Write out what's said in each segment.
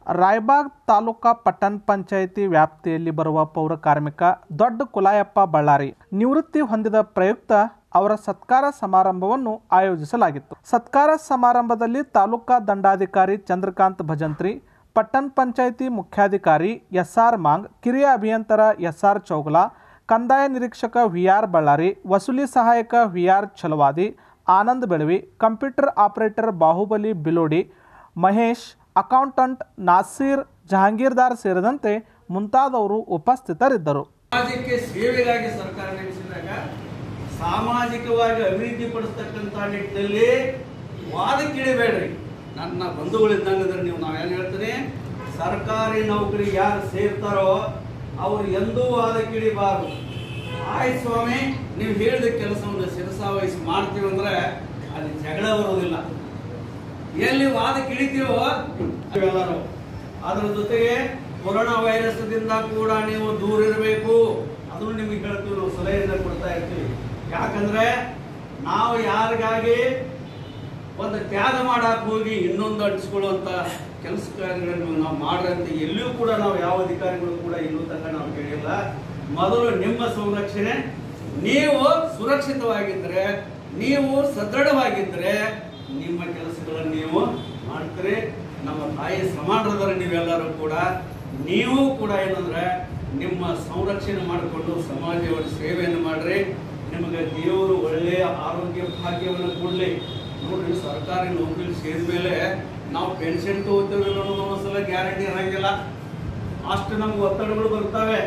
ರಾಯಬಾಗ್ ತಾಲೂಕಾ ಪಟ್ಟಣ ಪಂಚಾಯಿತಿ ವ್ಯಾಪ್ತಿಯಲ್ಲಿ ಬರುವ ಪೌರ ಕಾರ್ಮಿಕ ದೊಡ್ಡ ಕುಲಾಯಪ್ಪ ಬಳ್ಳಾರಿ ನಿವೃತ್ತಿ ಹೊಂದಿದ ಪ್ರಯುಕ್ತ ಅವರ ಸತ್ಕಾರ ಸಮಾರಂಭವನ್ನು ಆಯೋಜಿಸಲಾಗಿತ್ತು ಸತ್ಕಾರ ಸಮಾರಂಭದಲ್ಲಿ ತಾಲೂಕಾ ದಂಡಾಧಿಕಾರಿ ಚಂದ್ರಕಾಂತ್ ಭಜಂತ್ರಿ ಪಟ್ಟಣ ಪಂಚಾಯಿತಿ ಮುಖ್ಯಾಧಿಕಾರಿ ಎಸ್ ಆರ್ ಮಾಂಗ್ ಕಿರಿಯ ಅಭಿಯಂತರ ಎಸ್ ಆರ್ ಚೌಗಲಾ ಕಂದಾಯ ನಿರೀಕ್ಷಕ ವಿ ಆರ್ ಬಳ್ಳಾರಿ ವಸೂಲಿ ಸಹಾಯಕ V R Chalavadi Anand Belavi computer operator Bahubali Bilodi Mahesh accountant Naseer Jahagirdar ಸೇರಿದಂತೆ ಮುಂತಾದವರು ಉಪಸ್ಥಿತರಿದ್ದರು ಸಮಾಜಕ್ಕೆ ಸೇವೆಗಾಗಿ ಸರ್ಕಾರ ನೇಮಿಸಿದಾಗ ಸಾಮಾಜಿಕವಾಗಿ ಅಭಿವೃದ್ಧಿ ಪಡಿಸ್ತಕ್ಕಂಥ ನಿಟ್ಟಿನಲ್ಲಿ ವಾದಕ್ಕಿಳಿಬೇಡ್ರಿ ನನ್ನ ಬಂಧುಗಳಿದ್ದಂಗಂದ್ರೆ ನೀವು ನಾವೇನು ಹೇಳ್ತೀನಿ ಸರ್ಕಾರಿ ನೌಕರಿ ಯಾರು ಸೇರ್ತಾರೋ ಅವ್ರು ಎಂದೂ ವಾದಕ್ಕಿಳಿಬಾರದು ಆಯ್ತು ಸ್ವಾಮಿ ನೀವು ಹೇಳಿದ ಕೆಲಸವನ್ನು ಶಿರಸಾವಹಿಸಿ ಮಾಡ್ತೀವಿ ಅಂದ್ರೆ ಅಲ್ಲಿ ಜಗಳ ಬರೋದಿಲ್ಲ ಎಲ್ಲಿ ವಾದಕ್ಕೆ ಇಳಿತೀವೋ ಅವೆಲ್ಲರೂ ಅದ್ರ ಜೊತೆಗೆ ಕೊರೋನಾ ವೈರಸ್ ದಿಂದ ಕೂಡ ನೀವು ದೂರ ಇರಬೇಕು ಅದನ್ನು ನಿಮಗೆ ಹೇಳ್ತೀವಿ ನಾವು ಸಲಹೆಯಿಂದ ಕೊಡ್ತಾ ಇರ್ತೀವಿ ಯಾಕಂದ್ರೆ ನಾವು ಯಾರಿಗಾಗಿ ಒಂದು ತ್ಯಾಗ ಮಾಡಕ್ ಹೋಗಿ ಇನ್ನೊಂದು ಅಂಟಿಸ್ಕೊಳ್ಳುವಂತ ಕೆಲಸ ಕಾರ್ಯಗಳನ್ನು ನಾವು ಮಾಡ್ರಂತ ಎಲ್ಲಿಯೂ ಕೂಡ ನಾವು ಯಾವ ಅಧಿಕಾರಿಗಳು ಕೂಡ ಇನ್ನೂ ತನಕ ನಾವು ಕೇಳಿಲ್ಲ ಮೊದಲು ನಿಮ್ಮ ಸಂರಕ್ಷಣೆ ನೀವು ಸುರಕ್ಷಿತವಾಗಿದ್ರೆ ನೀವು ಸದೃಢವಾಗಿದ್ರೆ ನಿಮ್ಮ ಕೆಲಸಗಳನ್ನು ನೀವು ಮಾಡ್ತೀರಿ ನಮ್ಮ ತಾಯಿ ಸಮಾನರದರ ನೀವೆಲ್ಲರೂ ಕೂಡ ನೀವು ಕೂಡ ಏನಂದ್ರೆ ನಿಮ್ಮ ಸಂರಕ್ಷಣೆ ಮಾಡಿಕೊಂಡು ಸಮಾಜದ ಸೇವೆಯನ್ನು ಮಾಡ್ರಿ ನಿಮಗೆ ದೇವರು ಒಳ್ಳೆಯ ಆರೋಗ್ಯ ಭಾಗ್ಯವನ್ನು ಕೊಡ್ಲಿ ನೋಡ್ರಿ ಸರ್ಕಾರಿ ನೌಕರಿ ಸೇರಿದ ಮೇಲೆ ನಾವು ಪೆನ್ಷನ್ ತಗೋತೀವಿ ಅನ್ನೋದು ಒಂದ್ಸಲ ಗ್ಯಾರಂಟಿ ಇರಂಗಿಲ್ಲ ಅಷ್ಟು ನಮ್ಗೆ ಒತ್ತಡಗಳು ಬರ್ತವೆ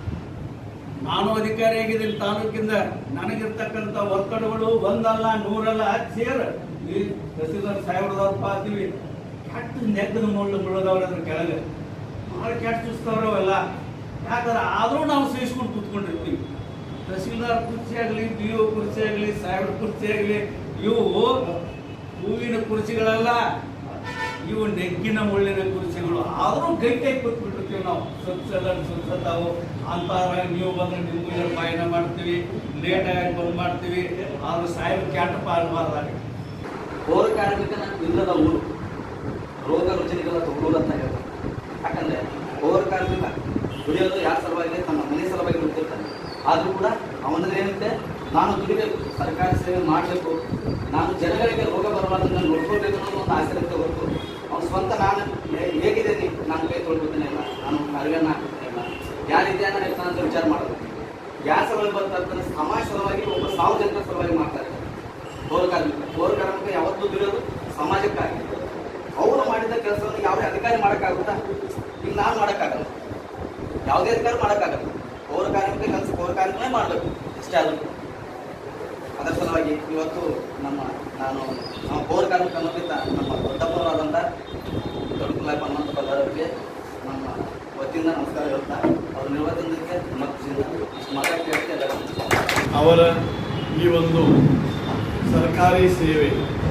ನಾನು ಅಧಿಕಾರಿಯಾಗಿದ್ದೀನಿ ತಾಲೂಕಿಂದ ನನಗಿರ್ತಕ್ಕಂಥ ಒತ್ತಡಗಳು ಒಂದಲ್ಲ ನೂರಲ್ಲ ಸೇರ್ ಈ ತಹಸೀಲ್ದಾರ್ ಸಾಹೇಬ್ರದವ್ರಪ್ಪ ಅಂತೀವಿ ಕೆಟ್ಟ ನೆಗ್ಗದ ಮುಳ್ಳು ಮುಳ್ಳದವ್ರ ಅದ್ರ ಕೆಳಗೆ ಭಾಳ ಕೆಟ್ಟ ಚುಸ್ತವ್ರು ಅವೆಲ್ಲ ಯಾಕಂದ್ರೆ ಆದರೂ ನಾವು ಸಹಿಸ್ಕೊಂಡು ಕೂತ್ಕೊಂಡಿರ್ತೀವಿ ತಹಸೀಲ್ದಾರ್ ಕುರ್ಚಿ ಆಗಲಿ ಬಿ ಒ ಕುರ್ಚಿ ಆಗಲಿ ಸಾಹೇಬ್ರ ಕುರ್ಚಿ ಆಗಲಿ ಇವು ಹೂವಿನ ಕುರ್ಚಿಗಳಲ್ಲ ಇವು ನೆಗ್ಗಿನ ಮುಳ್ಳಿನ ಕುರ್ಚಿಗಳು ಆದರೂ ಗಟ್ಟಿಯಾಗಿ ಕೂತ್ಬಿಟ್ಟಿರ್ತೀವಿ ನಾವು ಸ್ವಚ್ಛಲ್ಲ ಸ್ವಚ್ಛತಾವು ಅಂತಾರ ನೀವು ಬಂದ್ರೆ ನಿಮ್ಗೆ ಬಾಯನ ಮಾಡ್ತೀವಿ ಲೇಟ್ ಆಗಿ ಬಂದ್ ಮಾಡ್ತೀವಿ ಆದ್ರೆ ಸಾಹೇಬ್ ಕ್ಯಾಟಪ್ಪ ಆಗಬಾರ್ದಾಗ ಪೌರ ಕಾರ್ಮಿಕನ ಇಲ್ಲದ ಊರು ರೋಗ ರುಚಿನಿಗಳ ಊರು ಅಂತ ಹೇಳ್ತಾರೆ ಯಾಕಂದ್ರೆ ಪೌರ ಕಾರ್ಮಿಕ ದುಡಿಯೋದು ಯಾರ ಸಲುವಾಗಿ ತನ್ನ ಮನೆ ಸಲುವಾಗಿ ದುಡ್ತಿರ್ತಾನೆ ಆದ್ರೂ ಕೂಡ ಅವನದ್ರೆ ಏನಿದೆ ನಾನು ದುಡಿಬೇಕು ಸರ್ಕಾರಿ ಸೇವೆ ಮಾಡಬೇಕು ನಾನು ಜನಗಳಿಗೆ ರೋಗ ಬರಬಾರ್ದು ನಾನು ನೋಡ್ಕೊಳ್ಬೇಕು ಅನ್ನೋ ಒಂದು ಆಸೆ ಇರುತ್ತೆ ಹೊರತು ಅವ್ನು ಸ್ವಂತ ನಾನು ಹೇ- ಹೇಗಿದ್ದೀನಿ ನಾನು ಕೈ ತೊಳ್ಕೊತೀನಿ ಇಲ್ಲ ನಾನು ಅರಿವೆಯನ್ನು ಹಾಕ್ತೀನಿ ಇಲ್ಲ ಯಾವ ರೀತಿಯಾಗಿ ನಾನು ಇರ್ತಾನೆ ಅಂತ ವಿಚಾರ ಮಾಡೋದು ಯಾವ ಸಲುವಾಗಿ ಬರ್ತಾರೆ ಸಮಾಜ ಸಲುವಾಗಿ ಒಬ್ಬ ಸಾವಿರ ಜನರ ಸಲುವಾಗಿ ಮಾಡ್ತಾರೆ ಪೌರ ಕಾರ್ಮಿಕ ಪೌರ ಕಾರ್ಮಿಕ ಯಾವತ್ತೂ ದುಡಿಯೋದು ಸಮಾಜಕ್ಕಾಗಿ ಅವರು ಮಾಡಿದ ಕೆಲಸವನ್ನು ಯಾವುದೇ ಅಧಿಕಾರಿ ಮಾಡೋಕ್ಕಾಗುತ್ತಾ ಈಗ ನಾನು ಮಾಡೋಕ್ಕಾಗಲ್ಲ ಯಾವುದೇ ಅಧಿಕಾರಿ ಮಾಡೋಕ್ಕಾಗಲ್ಲ ಪೌರ ಕಾರ್ಮಿಕ ಕೆಲಸ ಪೌರ ಕಾರ್ಮಿಕನೇ ಮಾಡಬೇಕು ಅಷ್ಟೇ ಅದು ಅದರ ಸಲುವಾಗಿ ಇವತ್ತು ನಮ್ಮ ನಾನು ನಮ್ಮ ಪೌರ ಕಾರ್ಮಿಕ ಅನ್ನೋದ್ರಿಂದ ನಮ್ಮ ದೊಡ್ಡಪ್ಪನವರಾದಂಥ ದೊಡ್ಡಕುಲಾಯಪ್ಪ ಹನುಮಂತ ಬಲ್ಲಾರವರಿಗೆ ನಮ್ಮ ವತಿಯಿಂದ ನಮಸ್ಕಾರ ಹೇಳ್ತಾ ಅವ್ರ ನಿರ್ವಹಣೆಗೆ ನಮ್ಮ ಖುಷಿಯಿಂದ ಇಷ್ಟು ಮಾತಾಡ್ತಾ ಹೇಳ್ತಾ ಎಲ್ಲರಿಗೂ ಅವರ ಈ ಒಂದು ಸರ್ಕಾರಿ ಸೇವೆ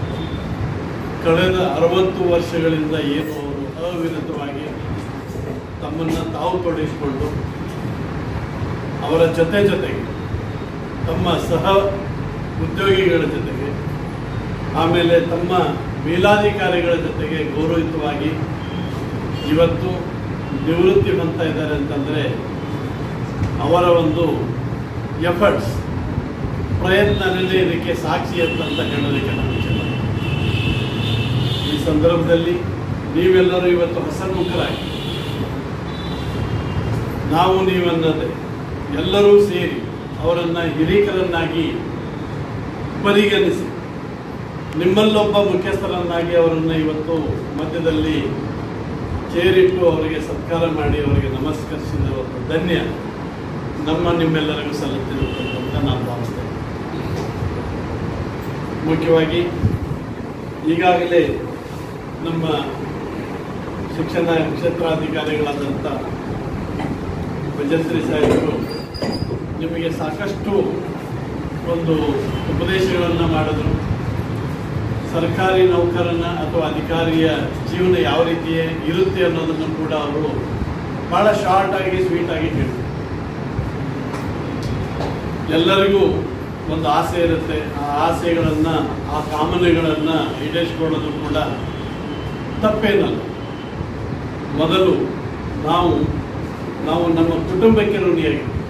ಕಳೆದ ಅರವತ್ತು ವರ್ಷಗಳಿಂದ ಏನು ಅವರು ಅವಿರತವಾಗಿ ತಮ್ಮನ್ನು ತಾವು ತೊಡಗಿಸಿಕೊಂಡು ಅವರ ಜೊತೆ ಜೊತೆಗೆ ತಮ್ಮ ಸಹ ಉದ್ಯೋಗಿಗಳ ಜೊತೆಗೆ ಆಮೇಲೆ ತಮ್ಮ ಮೇಲಾಧಿಕಾರಿಗಳ ಜೊತೆಗೆ ಗೌರವಿತವಾಗಿ ಇವತ್ತು ನಿವೃತ್ತಿ ಹೊಂದ್ತಾ ಇದ್ದಾರೆ ಅಂತಂದರೆ ಅವರ ಒಂದು ಎಫರ್ಟ್ಸ್ ಪ್ರಯತ್ನದಲ್ಲಿ ಇದಕ್ಕೆ ಸಾಕ್ಷಿ ಅಂತಂತ ಹೇಳೋದಕ್ಕೆ ನಾನು ಇಚ್ಛೆಪಡ್ತೀನಿ ಈ ಸಂದರ್ಭದಲ್ಲಿ ನೀವೆಲ್ಲರೂ ಇವತ್ತು ಹಸನ್ಮುಖರಾಗಿ ನಾವು ನೀವನ್ನದೇ ಎಲ್ಲರೂ ಸೇರಿ ಅವರನ್ನು ಹಿರೀಕರನ್ನಾಗಿ ಪರಿಗಣಿಸಿ ನಿಮ್ಮಲ್ಲೊಬ್ಬ ಮುಖ್ಯಸ್ಥರನ್ನಾಗಿ ಅವರನ್ನು ಇವತ್ತು ಮಧ್ಯದಲ್ಲಿ ಚೇರಿಟ್ಟು ಅವರಿಗೆ ಸತ್ಕಾರ ಮಾಡಿ ಅವರಿಗೆ ನಮಸ್ಕರಿಸಿದ ಒಂದು ಧನ್ಯ ನಮ್ಮ ನಿಮ್ಮೆಲ್ಲರಿಗೂ ಸಲ್ಲುತ್ತಿರುತ್ತದೆ ಅಂತ ನಾನು ಭಾವಿಸ್ತೇನೆ ಮುಖ್ಯವಾಗಿ ಈಗಾಗಲೇ ನಮ್ಮ ಶಿಕ್ಷಣ ಕ್ಷೇತ್ರಾಧಿಕಾರಿಗಳಾದಂಥ ಭಜಂತ್ರಿ ಸಾಹೇಬರು ನಿಮಗೆ ಸಾಕಷ್ಟು ಒಂದು ಉಪದೇಶಗಳನ್ನು ಮಾಡಿದ್ರು ಸರ್ಕಾರಿ ನೌಕರನ ಅಥವಾ ಅಧಿಕಾರಿಯ ಜೀವನ ಯಾವ ರೀತಿ ಇರುತ್ತೆ ಅನ್ನೋದನ್ನು ಕೂಡ ಅವರು ಭಾಳ ಶಾರ್ಟ್ ಆಗಿ ಸ್ವೀಟ್ ಆಗಿ ಹೇಳಿದ್ರು ಎಲ್ಲರಿಗೂ ಒಂದು ಆಸೆ ಇರುತ್ತೆ ಆ ಆಸೆಗಳನ್ನ ಆ ಕಾಮನೆಗಳನ್ನ ಈಡೇರಿಸ್ಕೊಳ್ಳೋದು ಕೂಡ ತಪ್ಪೇನಲ್ಲ ಮೊದಲು ನಾವು ನಾವು ನಮ್ಮ ಕುಟುಂಬಕ್ಕೆ ಋಣಿಯಾಗಿರ್ತೀವಿ